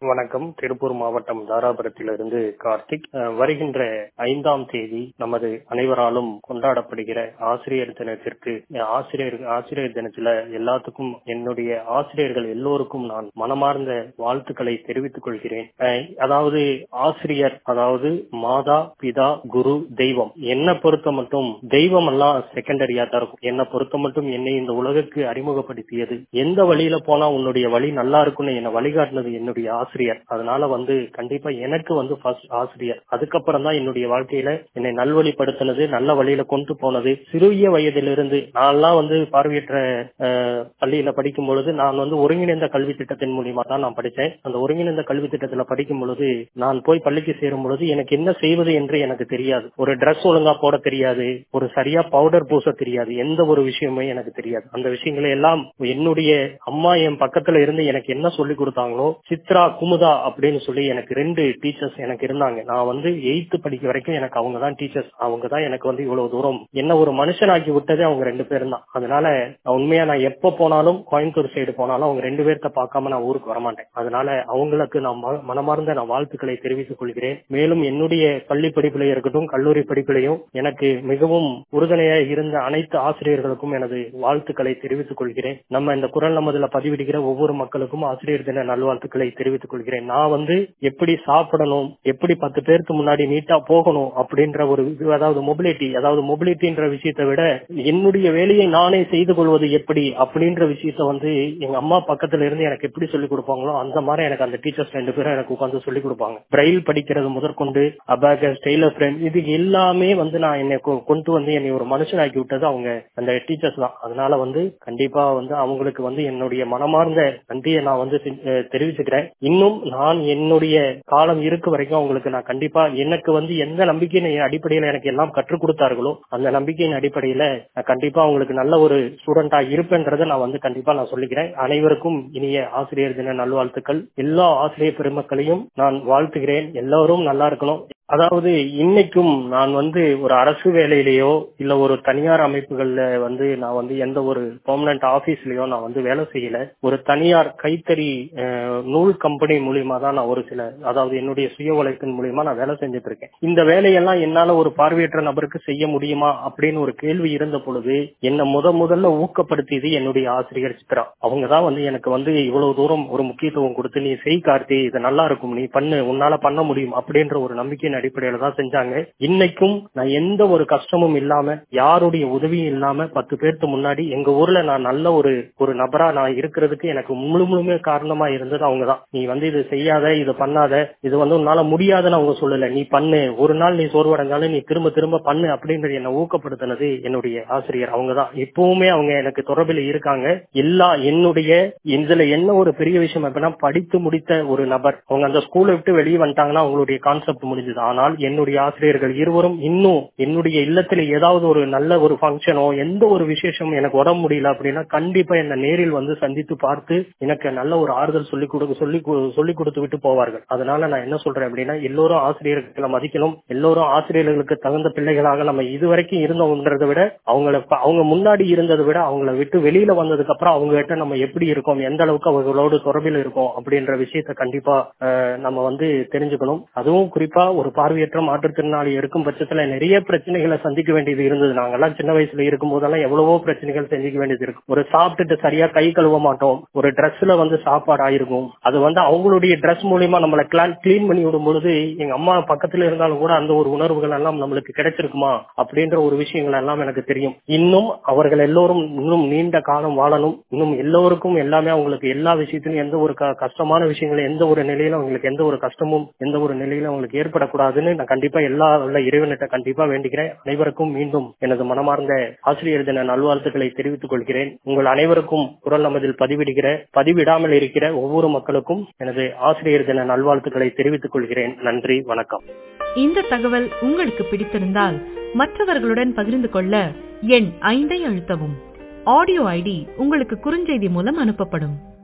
வணக்கம் திருப்பூர் மாவட்டம் தாராபுரத்திலிருந்து கார்த்திக் அஹ், வருகின்ற ஐந்தாம் தேதி நமது அனைவராலும் கொண்டாடப்படுகிற ஆசிரியர் தினத்திற்கு அஹ், ஆசிரியர் ஆசிரியர் தினத்துல எல்லாத்துக்கும் என்னுடைய ஆசிரியர்கள் எல்லோருக்கும் நான் மனமார்ந்த வாழ்த்துக்களை தெரிவித்துக் கொள்கிறேன் அஹ், அதாவது ஆசிரியர் அதாவது மாதா பிதா குரு தெய்வம் என்னை பொறுத்த மட்டும் தெய்வம் எல்லாம் செகண்டரியா தான் இருக்கும் என்னை பொறுத்த மட்டும் என்னை இந்த உலகுக்கு அறிமுகப்படுத்தியது எந்த வழியில போனா உன்னுடைய வழி நல்லா இருக்கும்னு என்னை வழிகாட்டினது என்னுடைய ஆசிரியர் அதனால வந்து கண்டிப்பா எனக்கு வந்து ஃபர்ஸ்ட் ஆசிரியர் அதுக்கப்புறம் தான் என்னுடைய வாழ்க்கையில என்னை நல்வழிப்படுத்தினது நல்ல வழியில கொண்டு போனது சிறிய வயதிலிருந்து நான்லாம் வந்து பார்வையற்ற அஹ், பள்ளியில படிக்கும் பொழுது நான் வந்து ஒருங்கிணைந்த கல்வி திட்டத்தின் மூலியமா தான் நான் படித்தேன் அந்த ஒருங்கிணைந்த கல்வி திட்டத்துல படிக்கும் பொழுது நான் போய் பள்ளிக்கு சேரும் பொழுது எனக்கு என்ன செய்வது என்று எனக்கு தெரியாது ஒரு Dress ஒழுங்கா போட தெரியாது ஒரு சரியா பவுடர் பூச தெரியாது எந்த ஒரு விஷயமே எனக்கு தெரியாது அந்த விஷயங்களை எல்லாம் என்னுடைய அம்மா என் பக்கத்துல இருந்து எனக்கு என்ன சொல்லி கொடுத்தாங்களோ சித்ரா குமுதா அப்படின்னு சொல்லி எனக்கு ரெண்டு டீச்சர்ஸ் எனக்கு இருந்தாங்க நான் வந்து எயித்து படிக்க வரைக்கும் எனக்கு அவங்க தான் டீச்சர்ஸ் அவங்க தான் எனக்கு வந்து இவ்வளவு தூரம் என்ன ஒரு மனுஷனாக்கி விட்டதே அவங்க ரெண்டு பேரும் தான் அதனால நான் உண்மையா நான் எப்ப போனாலும் கோயம்புத்தூர் சைடு போனாலும் அவங்க ரெண்டு பேர்த்த பார்க்காம நான் ஊருக்கு வரமாட்டேன் அதனால அவங்களுக்கு நான் ம- மனமார்ந்த நான் வாழ்த்துக்களை தெரிவித்துக் கொள்கிறேன் மேலும் என்னுடைய பள்ளி படிப்பிலே இருக்கட்டும் கல்லூரி படிப்பிலையும் எனக்கு மிகவும் உறுதுணையா இருந்த அனைத்து ஆசிரியர்களுக்கும் எனது வாழ்த்துக்களை தெரிவித்துக் கொள்கிறேன் நம்ம இந்த குரல் நமதுல பதிவிடுகிற ஒவ்வொரு மக்களுக்கும் ஆசிரியர் தின நல்வாழ்த்துக்களை தெரிவித்துக் கொள்கிறேன் நான் வந்து எப்படி சாப்பிடணும் எப்படி பத்து பேருக்கு முன்னாடி நீட்டா போகணும் அப்படின்ற ஒரு இது, அதாவது மொபிலிட்டி அதாவது மொபிலிட்டின்ற விஷயத்தை விட என்னுடைய வேலையை நானே செய்து கொள்வது எப்படி அப்படின்ற விஷயத்த வந்து எங்க அம்மா பக்கத்துல இருந்து எனக்கு எப்படி சொல்லிக் கொடுப்பாங்களோ அந்த மாதிரி எனக்கு அந்த டீச்சர்ஸ் ரெண்டு பேரும் எனக்கு உட்காந்து சொல்லிக் கொடுப்பாங்க பிரைல் படிக்கிறது முதற்கொண்டு அபாகஸ் டெய்லர் ஃப்ரெண்ட் இது எல்லாமே வந்து நான் என்னை கொ- கொண்டு வந்து என்னை ஒரு மனுஷனாக்கி விட்டது அவங்க அந்த டீச்சர்ஸ் தான் அதனால வந்து கண்டிப்பா வந்து அவங்களுக்கு வந்து என்னுடைய மனமார்ந்த நன்றியை நான் வந்து செ- அஹ் தெரிவிச்சுக்கிறேன் இன்னும் நான் என்னுடைய காலம் இருக்கு வரைக்கும் அவங்களுக்கு நான் கண்டிப்பா எனக்கு வந்து எந்த நம்பிக்கையின் அடிப்படையில எனக்கு எல்லாம் கற்றுக் கொடுத்தார்களோ அந்த நம்பிக்கையின் அடிப்படையில நான் கண்டிப்பா அவங்களுக்கு நல்ல ஒரு ஸ்டூடெண்டா இருப்பேன்றதை நான் வந்து கண்டிப்பா நான் சொல்லிக்கிறேன் அனைவருக்கும் இனிய ஆசிரியர் தின நல்வாழ்த்துக்கள் எல்லா ஆசிரியர் பெருமக்களையும் நான் வாழ்த்துகிறேன் எல்லாரும் நல்லா இருக்கணும் அதாவது இன்னைக்கும் நான் வந்து ஒரு அரசு வேலையிலேயோ இல்ல ஒரு தனியார் அமைப்புகள்ல வந்து நான் வந்து எந்த ஒரு பெர்மனன்ட் ஆபீஸ்லயோ நான் வந்து வேலை செய்யல ஒரு தனியார் கைத்தறி அஹ், நூல் கம்பெனி மூலியமா தான் நான் ஒரு சில அதாவது என்னுடைய சுய உழைப்பின் மூலியமா நான் வேலை செஞ்சுட்டு இருக்கேன் இந்த வேலையெல்லாம் என்னால ஒரு பார்வையற்ற நபருக்கு செய்ய முடியுமா அப்படின்னு ஒரு கேள்வி இருந்த பொழுது என்ன முத முதல்ல ஊக்கப்படுத்தியது என்னுடைய ஆசிரியர் சித்ரா அவங்க தான் வந்து எனக்கு வந்து இவ்வளவு தூரம் ஒரு முக்கியத்துவம் கொடுத்து நீ செய் கார்த்தி இது நல்லா இருக்கும் நீ பண்ணு உன்னால பண்ண முடியும் அப்படின்ற ஒரு நம்பிக்கையின் அடிப்படையில தான் செஞ்சாங்க இன்னைக்கும் நான் எந்த ஒரு கஷ்டமும் இல்லாம யாருடைய உதவியும் இல்லாம பத்து பேருக்கு முன்னாடி எங்க ஊர்ல நான் நல்ல ஒரு ஒரு நபரா நான் இருக்கிறதுக்கு எனக்கு முழு முழுமே காரணமா இருந்தது அவங்க தான் நீ வந்து இது செய்யாத இது பண்ணாத இது வந்து உன்னால முடியாதுன்னு அவங்க சொல்லல நீ பண்ணு ஒரு நாள் நீ சோர்வடைஞ்சாலும் நீ திரும்ப திரும்ப பண்ணு அப்படின்றது என்னை ஊக்கப்படுத்தினது என்னுடைய ஆசிரியர் அவங்க தான் இப்பவுமே அவங்க எனக்கு தொடர்பில் இருக்காங்க எல்லா என்னுடைய இதுல என்ன ஒரு பெரிய விஷயம் அப்படின்னா படித்து முடித்த ஒரு நபர் அவங்க அந்த ஸ்கூலை விட்டு வெளியே வந்துட்டாங்கன்னா அவங்களுடைய கான்செப்ட் முடிஞ்சது ஆனால் என்னுடைய ஆசிரியர்கள் இருவரும் இன்னும் என்னுடைய இல்லத்துல ஏதாவது ஒரு நல்ல ஒரு ஃபங்க்ஷனோ எந்த ஒரு விசேஷமும் எனக்கு உடம்பு முடியல அப்படின்னா கண்டிப்பா என்ன நேரில் வந்து சந்தித்து பார்த்து எனக்கு நல்ல ஒரு ஆறுதல் சொல்லி கொடுக்க சொல்லி கு- சொல்லி கொடுத்து விட்டு போவார்கள் அதனால நான் என்ன சொல்றேன் அப்படின்னா எல்லோரும் ஆசிரியர்களை மதிக்கணும் எல்லோரும் ஆசிரியர்களுக்கு தகுந்த பிள்ளைகளாக நம்ம இதுவரைக்கும் இருந்தோம்ன்றதை விட அவங்கள ப- அவங்க முன்னாடி இருந்ததை விட அவங்கள விட்டு வெளியில வந்ததுக்கு அப்புறம் அவங்க கிட்ட நம்ம எப்படி இருக்கோம் எந்த அளவுக்கு அவங்களோட தொடர்பில் இருக்கோம் அப்படின்ற விஷயத்த கண்டிப்பா அஹ், நம்ம வந்து தெரிஞ்சுக்கணும் அதுவும் குறிப்பா ஒரு பார்வையற்ற மாற்றுத்திறனாளி இருக்கும் பட்சத்துல நிறைய பிரச்சனைகளை சந்திக்க வேண்டியது இருந்தது நாங்கெல்லாம் சின்ன வயசுல இருக்கும் போதெல்லாம் எவ்வளவோ பிரச்சனைகள் சந்திக்க வேண்டியது இருக்கு ஒரு சாப்பிட்டுட்டு சரியா கை கழுவ மாட்டோம் ஒரு Dressல வந்து சாப்பாடு ஆயிருக்கும் அது வந்து அவங்களுடைய Dress மூலியமா நம்மளை கிளீன் பண்ணி விடும் பொழுது எங்க அம்மா பக்கத்துல இருந்தாலும் கூட அந்த ஒரு உணர்வுகள் எல்லாம் நம்மளுக்கு கிடைச்சிருக்குமா அப்படின்ற ஒரு விஷயங்கள் எல்லாம் எனக்கு தெரியும் இன்னும் அவர்கள் எல்லோரும் இன்னும் நீண்ட காலம் வாழணும் இன்னும் எல்லோருக்கும் எல்லாமே அவங்களுக்கு எல்லா விஷயத்திலும் எந்த ஒரு க- கஷ்டமான விஷயங்கள் எந்த ஒரு நிலையிலும் அவங்களுக்கு எந்த ஒரு கஷ்டமும் எந்த ஒரு நிலையிலும் அவங்களுக்கு ஏற்படக்கூடாதுன்னு நான் கண்டிப்பா எல்லா உள்ள இறைவனிட்ட கண்டிப்பா வேண்டிக்கிறேன் அனைவருக்கும் மீண்டும் எனது மனமார்ந்த ஆசிரியர் தின நல்வாழ்த்துக்களை தெரிவித்துக் கொள்கிறேன் உங்கள் அனைவருக்கும் குரல் நமதில் பதிவிடுகிற பதிவிடாமல் இருக்கிற ஒவ்வொரு மக்களுக்கும் எனது ஆசிரியர் தின நல்வாழ்த்துக்களை தெரிவித்துக் கொள்கிறேன் நன்றி வணக்கம் இந்த தகவல் உங்களுக்கு பிடித்திருந்தால் மற்றவர்களுடன் பகிர்ந்து கொள்ள எண் ஐந்தை அழுத்தவும் ஆடியோ ஐடி உங்களுக்கு குறுஞ்செய்தி மூலம் அனுப்பப்படும்